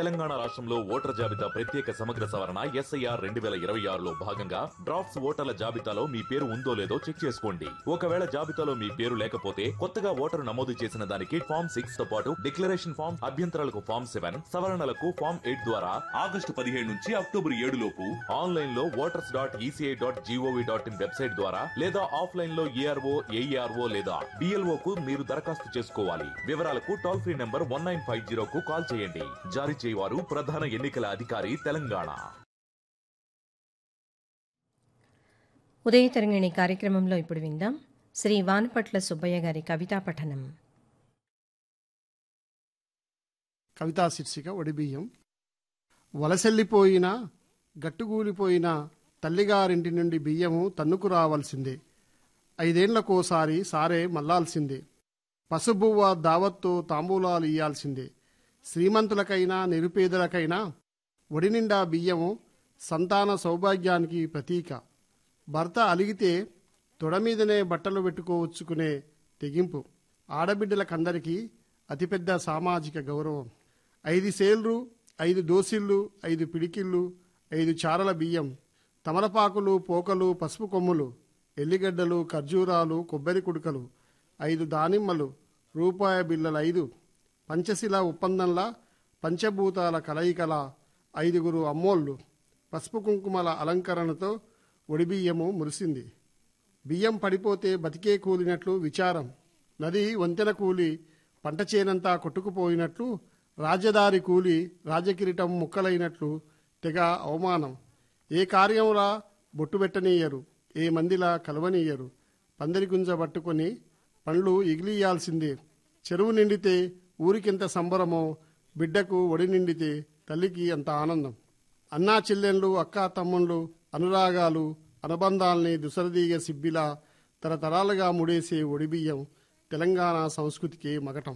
తెలంగాణ రాష్ట్రంలో ఓటర్ జాబితా ప్రత్యేక సమగ్ర సవరణ ఎస్ఐఆర్ రెండు వేల ఇరవై ఆరులో భాగంగా డ్రాఫ్ట్స్ ఓటర్ల జాబితాలో మీ పేరు ఉందో లేదో చెక్ చేసుకోండి ఒకవేళ జాబితాలో మీ పేరు లేకపోతే కొత్తగా ఓటరు నమోదు చేసిన దానికి ఫామ్ సిక్స్ తో పాటు డిక్లరేషన్ ఫామ్ అభ్యంతరాలకు ఫామ్ సెవెన్ సవరణలకు ఫామ్ ఎయిట్ ద్వారా ఆగస్టు పదిహేడు నుంచి అక్టోబర్ ఏడు లోపు ఆన్లైన్ లో voters dot ECI dot GOV dot in website ద్వారా లేదా ఆఫ్లైన్ లో ఏఆర్ఓ ఏఈఆర్ఓ లేదా బిఎల్ఓ కు మీరు దరఖాస్తు చేసుకోవాలి వివరాలకు toll free number one nine five zero కు కాల్ చేయండి జారీ చేయవారు ప్రధాన ఎన్నికల అధికారి తెలంగాణ ఉదయ తరంగిణి కార్యక్రమంలో ఇప్పుడు విందాం శ్రీ వానపట్ల సుబ్బయ్య గారి కవితా పఠనం కవితా శీర్షిక ఒడిబియ్యం వలసెల్లిపోయిన గట్టుగూలిపోయిన తల్లిగారింటి నుండి బియ్యము తన్నుకు రావాల్సిందే ఐదేండ్లకోసారి సారే మల్లాల్సిందే పసుబువ్వ దావత్తో తాంబూలాలు ఇయ్యాల్సిందే శ్రీమంతులకైనా నిరుపేదలకైనా ఒడి నిండా బియ్యము సంతాన సౌభాగ్యానికి ప్రతీక భర్త అలిగితే తొడ మీదనే బట్టలు పెట్టుకోవచ్చుకునే తెగింపు ఆడబిడ్డలకందరికీ అతిపెద్ద సామాజిక గౌరవం ఐదు సేల్లు ఐదు దోసిళ్ళు ఐదు పిడికిళ్ళు ఐదు చారల బియ్యం తమలపాకులు పోకలు పసుపు కొమ్ములు ఎల్లిగడ్డలు ఖర్జూరాలు కొబ్బరి కుడుకలు ఐదు దానిమ్మలు రూపాయ బిళ్ళల ఐదు పంచశిల ఒప్పందంలా పంచభూతాల కలయికల ఐదుగురు అమ్మోళ్ళు పసుపు కుంకుమల అలంకరణతో ఒడిబియ్యము మురిసింది బియ్యం పడిపోతే బతికే కూలినట్లు విచారం నది వంతెన కూలి పంట చేనంతా కొట్టుకుపోయినట్లు రాజదారి కూలి రాజకిరీటం ముక్కలైనట్లు తెగ అవమానం ఏ కార్యంలా బొట్టు పెట్టనీయరు ఏ మందిలా కలవనీయరు పందిరి గుంజ పట్టుకొని పండ్లు ఎగిలియాల్సిందే చెరువు నిండితే ఊరికెంత సంబరమో బిడ్డకు ఒడి నిండితే తల్లికి అంత ఆనందం అన్నా చెల్లెళ్ళు అక్కా తమ్ముళ్ళు అనురాగాలు అనుబంధాల్ని దుసరదీగ సిబ్బిలా తరతరాలుగా ముడేసే ఒడిబియ్యం తెలంగాణ సంస్కృతికి మగటం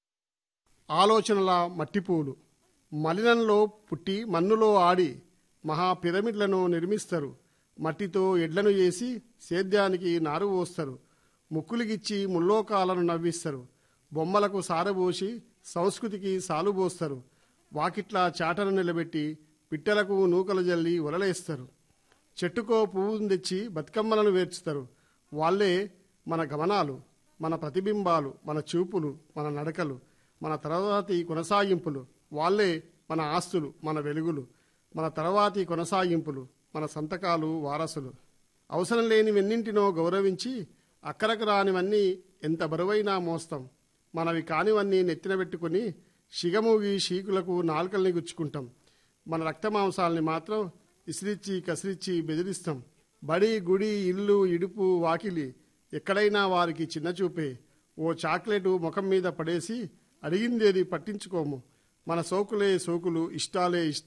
ఆలోచనల మట్టిపూలు మలినంలో పుట్టి మన్నులో ఆడి మహా పిరమిడ్లను నిర్మిస్తారు మట్టితో ఎడ్లను చేసి సేద్యానికి నారు పోస్తారు ముక్కులిగిచ్చి ముల్లోకాలను నవ్విస్తారు బొమ్మలకు సారబోసి సంస్కృతికి సాలుబోస్తారు వాకిట్ల చాటను నిలబెట్టి పిట్టలకు నూకలు జల్లి వలలేస్తారు చెట్టుకో పువ్వును తెచ్చి బతుకమ్మలను వేర్చుతారు వాళ్ళే మన గమనాలు మన ప్రతిబింబాలు మన చూపులు మన నడకలు మన తర్వాతి కొనసాగింపులు వాళ్ళే మన ఆస్తులు మన వెలుగులు మన తర్వాతి కొనసాగింపులు మన సంతకాలు వారసులు అవసరం లేనివెన్నింటినో గౌరవించి అక్కరకు రానివన్నీ ఎంత బరువైనా మోస్తాం మనవి కానివన్నీ నెత్తిన పెట్టుకుని షిగమూగి షీకులకు నాలుకల్ని గుచ్చుకుంటాం మన రక్తమాంసాల్ని మాత్రం ఇసిరిచ్చి కసిరిచ్చి బెదిరిస్తాం బడి గుడి ఇల్లు ఇడుపు వాకిలి ఎక్కడైనా వారికి చిన్నచూపే ఓ చాక్లెట్ ముఖం మీద పడేసి అడిగిందేది పట్టించుకోము మన సోకులే సోకులు ఇష్టాలే ఇష్టాలు